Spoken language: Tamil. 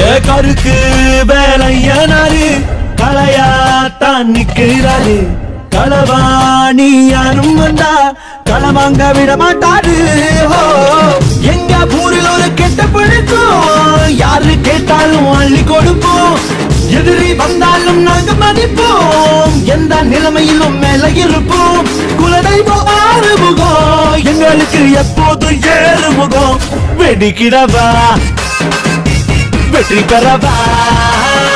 ஏ கருக்கு வேலையனாரு களையாத்தான் நிக்கிறாரு களவாணி யாரும் வந்தா களவாங்க விட மாட்டாரு ஹோ. எங்க ஊரில் ஒரு கெட்ட பிடிக்கும் யாரு கேட்டாலும் அள்ளி கொடுப்போம் எதிரி வந்தாலும் நாங்க மதிப்போம் எந்த நிலைமையிலும் மேல இருப்போம் குலதெய்வம் ஆறு முகம் எங்களுக்கு எப்போதும் ஏழு முகம் வெடிக்கிறவா வெற்றி பெறவா